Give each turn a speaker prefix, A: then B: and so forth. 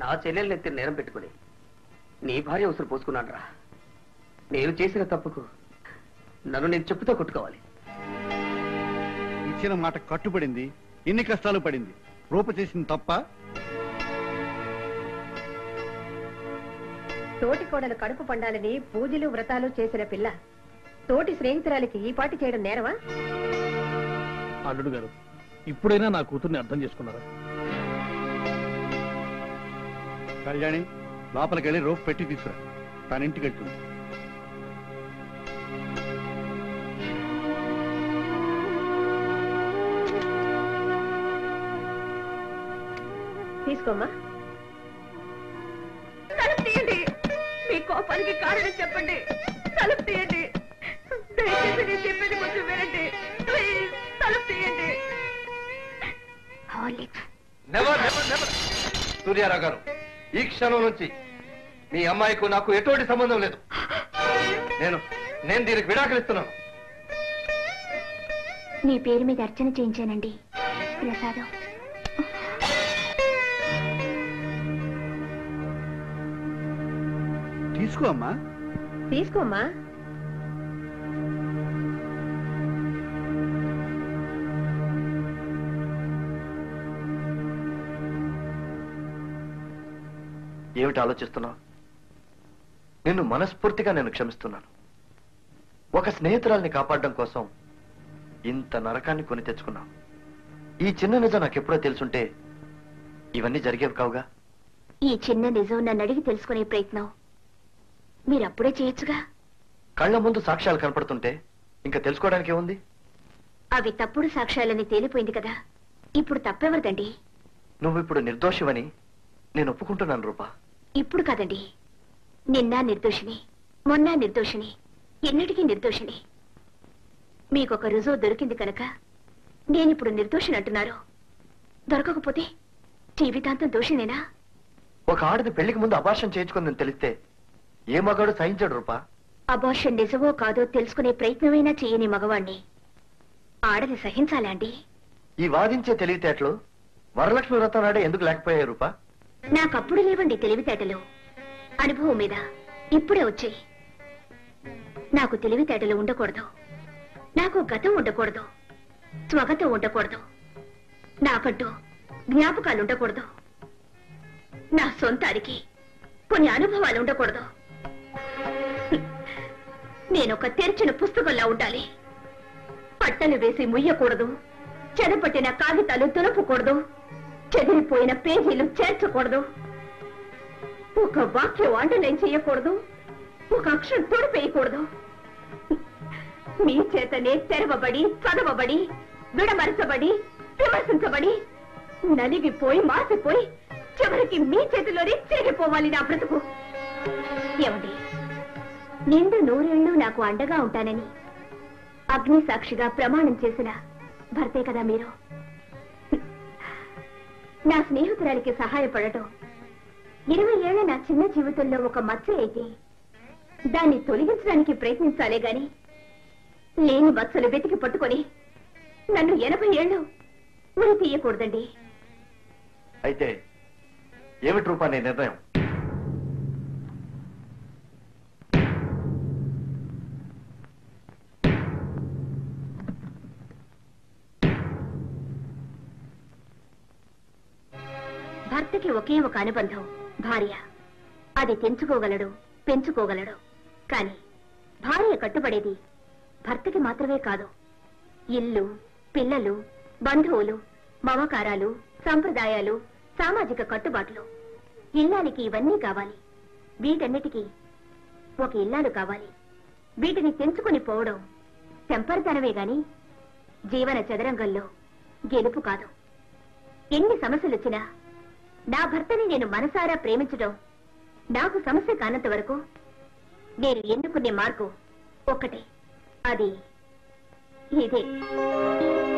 A: నా చెల్లెల్ని ఎత్తి నేరం పెట్టుకుని నీ భార్య ఉసురు పోసుకున్నాను రా నేను చేసిన తప్పుకు నన్ను నేను చెప్పుతో కొట్టుకోవాలి
B: ఇచ్చిన మాట కట్టుబడింది ఎన్ని కష్టాలు పడింది రూప చేసింది తప్ప
C: తోటి కోడలు కడుపు పండాలని పూజలు వ్రతాలు చేసిన పిల్ల తోటి స్నేహితురాలికి ఈ పాటి చేయడం నేరవా
D: అల్లుడు గారు ఇప్పుడైనా నా కూతుర్ని అర్థం చేసుకున్నారా
B: కళ్యాణి లోపలికి వెళ్ళి రూపు పెట్టి తీసుకురా తన ఇంటికి వెళ్తుంది
C: తీసుకోమ్మా
E: తలుపు తీయండి మీ కోపానికి కారణం చెప్పండి తలుపు తీయండి దయచేసి నేను చెప్పేది కొంచెం వినండి ప్లీజ్ తలుపు తీయండి
F: నెవర్ నెవర్ నెవర్ సూర్యారావు గారు ఈ క్షణం నుంచి మీ అమ్మాయికు నాకు ఎటువంటి సంబంధం లేదు నేను నేను దీనికి విడాకులిస్తున్నాను
G: మీ పేరు మీద అర్చన చేయించానండి ప్రసాదం
B: తీసుకో అమ్మా
C: తీసుకోమ్మా
F: ఏమిటి ఆలోచిస్తున్నావు నిన్ను మనస్ఫూర్తిగా నేను క్షమిస్తున్నాను ఒక స్నేహితురాల్ని కాపాడడం కోసం ఇంత నరకాన్ని కొని తెచ్చుకున్నావు ఈ చిన్న నిజం నాకు ఎప్పుడో తెలుసుంటే ఇవన్నీ జరిగేవి కావుగా
G: ఈ చిన్న నిజం నన్ను అడిగి తెలుసుకునే ప్రయత్నం మీరు అప్పుడే చేయొచ్చుగా
F: కళ్ళ ముందు సాక్ష్యాలు కనపడుతుంటే ఇంకా తెలుసుకోవడానికి ఏముంది
G: అవి తప్పుడు సాక్ష్యాలని తేలిపోయింది కదా ఇప్పుడు తప్పెవరిదండి
F: నువ్వు ఇప్పుడు నిర్దోషివని నేను ఒప్పుకుంటున్నాను రూపా
G: ఇప్పుడు కాదండి నిన్న నిర్దోషిని మొన్న నిర్దోషిని ఎన్నటికీ నిర్దోషిని మీకొక రుజువు దొరికింది కనుక నేనిప్పుడు నిర్దోషిని అంటున్నారు దొరకకపోతే జీవితాంతం దోషినేనా
F: ఒక ఆడది పెళ్లికి ముందు అభాషం చేయించుకుందని తెలిస్తే ఏ మగాడు సహించాడు రూపా
G: అబార్షన్ నిజమో కాదో తెలుసుకునే ప్రయత్నమైనా చేయని మగవాణ్ణి ఆడది సహించాలా అండి
F: ఈ వాదించే తెలివితేటలు వరలక్ష్మి వ్రతం నాడే ఎందుకు లేకపోయాయి రూపా
G: నాకప్పుడు లేవండి తెలివితేటలు అనుభవం మీద ఇప్పుడే వచ్చాయి నాకు తెలివితేటలు ఉండకూడదు నాకు గతం ఉండకూడదు స్వగతం ఉండకూడదు నాకంటూ జ్ఞాపకాలు ఉండకూడదు నా సొంతానికి కొన్ని అనుభవాలు ఉండకూడదు నేనొక తెరిచిన పుస్తకంలా ఉండాలి పట్టలు వేసి ముయ్యకూడదు చెదపట్టిన కాగితాలు తులపకూడదు చెదిరిపోయిన పేజీలు చేర్చకూడదు ఒక వాక్యం అండర్లైన్ చేయకూడదు ఒక అక్షరం తొడిపేయకూడదు మీ చేతనే తెరవబడి చదవబడి విడమరచబడి విమర్శించబడి నలిగిపోయి మాసిపోయి చివరికి మీ చేతిలోనే చేరిపోవాలి నా బ్రతుకు ఏమండి నిండు నూరేళ్లు నాకు అండగా ఉంటానని అగ్ని సాక్షిగా ప్రమాణం చేసిన భర్తే కదా మీరు నా స్నేహితురాలికి సహాయపడటం ఇరవై ఏళ్ల నా చిన్న జీవితంలో ఒక మచ్చ అయితే దాన్ని తొలగించడానికి ప్రయత్నించాలే గాని లేని మచ్చలు వెతికి పట్టుకొని నన్ను ఎనభై ఏళ్ళు ఉరి తీయకూడదండి
F: అయితే ఏమిటి రూపా నీ నిర్ణయం
G: భర్తకి ఒకే ఒక అనుబంధం భార్య అది తెంచుకోగలడు పెంచుకోగలడు కాని భార్య కట్టుబడేది భర్తకి మాత్రమే కాదు ఇల్లు పిల్లలు బంధువులు మమకారాలు సంప్రదాయాలు సామాజిక కట్టుబాట్లు ఇల్లానికి ఇవన్నీ కావాలి వీటన్నిటికీ ఒక ఇల్లాలు కావాలి వీటిని తెంచుకొని పోవడం తెంపరితనమే గాని జీవన చదరంగంలో గెలుపు కాదు ఎన్ని సమస్యలు వచ్చినా నా భర్తని నేను మనసారా ప్రేమించడం నాకు సమస్య కానంత వరకు నేను ఎన్నుకునే మార్గం ఒక్కటే అది ఇదే